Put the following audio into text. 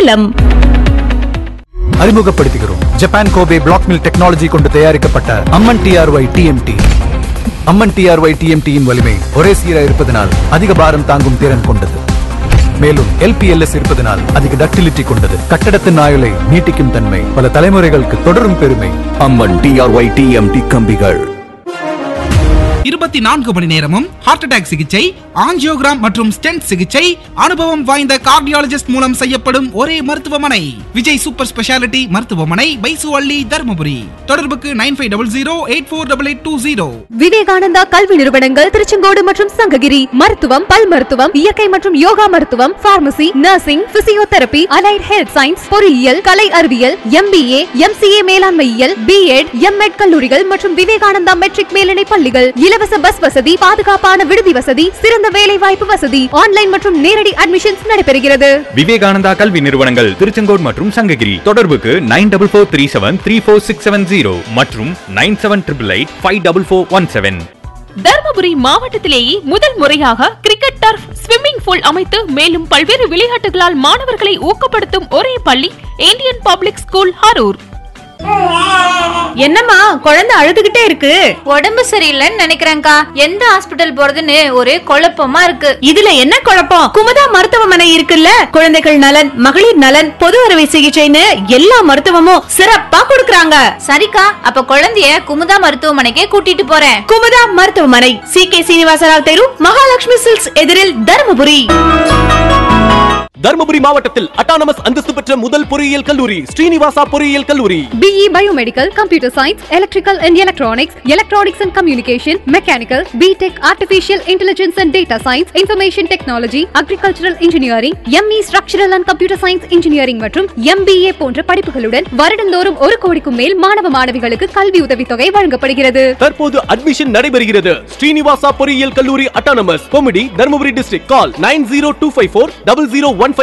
சேலம் அறிமுகப்படுத்துகிறோம் Japan Kobe black mill technology கொண்டு தயாரிக்கப்பட்ட Amman TRY TMT Amman TRY டிஎம்டியின் வலிமை ஒரே சீரா இருப்பதனால் அதிக பாரம் தாங்கும் திறன் கொண்டது மேலும் எல்பிஎல்எஸ் இருப்பதனால் அதிக டக்டிலிட்டி கொண்டது கட்டடத்தின் ஆயுளை நீட்டிக்கும் தன்மை பல தலைமுறைகளுக்கு தொடரும் பெருமை அம்மன் டிஆர்ஒய் டிஎம்டி கம்பிகள் இருபத்தி நான்கு மணி நேரமும் ஹார்ட் அட்டாக் சிகிச்சை ஆஞ்சியோகிராம் மற்றும் ஸ்டென்ட் சிகிச்சை அனுபவம் வாய்ந்த கார்டியாலஜிஸ்ட் மூலம் செய்யப்படும் ஒரே மருத்துவமனை விஜய் சூப்பர் ஸ்பெஷாலிட்டி மருத்துவமனை பைசு அள்ளி தருமபுரி தொடர்புக்கு nine five double zero eight four double eight two zero Vivekananda கல்வி நிறுவனங்கள் திருச்செங்கோடு மற்றும் சங்ககிரி மருத்துவம் பல் மருத்துவம் இயற்கை மற்றும் யோகா மருத்துவம் pharmacy nursing physiotherapy allied health science பொறியியல் கலை அறிவியல் எம்பிஏ எம்சிஏ மேலாண்மையியல் பிஎட் எம்எட் கல்லூரிகள் மற்றும் விவேகானந்தா மெட்ரிக் மேல்நிலை பள்ளிகள் இலவச பஸ் வசதி பாதுகாப்பான விடுதி வசதி சிறந்த வேலை வாய்ப்பு வசதி ஆன்லைன் மற்றும் நேரடி அட்மிஷன்ஸ் நடைபெறுகிறது விவேகானந்தா கல்வி நிறுவனங்கள் திருச்செங்கோடு மற்றும் சங்ககிரி தொடர்புக்கு nine double four three seven three four six seven zero மற்றும் nine seven triple eight five double four one seven Dharmapuri மாவட்டத்திலேயே முதல் முறையாக கிரிக்கெட் டர்ஃப் ஸ்விம்மிங் பூல் அமைத்து மேலும் பல்வேறு விளையாட்டுகளால் மாணவர்களை ஊக்கப்படுத்தும் ஒரே பள்ளி இந்தியன் பப்ளிக் ஸ்கூல் அரூர் என்னம்மா குழந்தை அழுதுகிட்டே இருக்கு உடம்பு சரியில்லைன்னு நினைக்கிறேன்க்கா எந்த ஹாஸ்பிட்டல் போறதுன்னு ஒரே குழப்பமா இருக்கு இதுல என்ன குழப்பம் குமுதா மருத்துவமனை இருக்குல்ல குழந்தைகள் நலன் மகளிர் நலன் பொது அறுவை சிகிச்சைன்னு எல்லா மருத்துவமும் சிறப்பா கொடுக்கறாங்க சரிக்கா அப்ப குழந்தைய குமுதா மருத்துவமனைக்கே கூட்டிட்டு போறேன் குமுதா மருத்துவமனை சி கே சீனிவாசராவ் தெரு மகாலட்சுமி சில்க்ஸ் எதிரில் தருமபுரி தருமபுரி மாவட்டத்தில் அட்டானமஸ் அந்தஸ்து பெற்ற முதல் பொறியியல் கல்லூரி ஸ்ரீனிவாசா பொறியியல் கல்லூரி BE Biomedical, Computer Science, Electrical and Electronics, Electronics and Communication, Mechanical, BTech, Artificial Intelligence and Data Science, Information Technology, Agricultural Engineering, ME Structural and Computer Science Engineering மற்றும் MBA போன்ற படிப்புகளுடன் வருடந்தோறும் ஒரு கோடிக்கும் மேல் மாணவ மாணவிகளுக்கு கல்வி உதவித்தொகை வழங்கப்படுகிறது தற்போது அட்மிஷன் நடைபெறுகிறது ஸ்ரீனிவாசா பொறியியல் கல்லூரி autonomous committee Dharmapuri district call nine zero two five four double zero one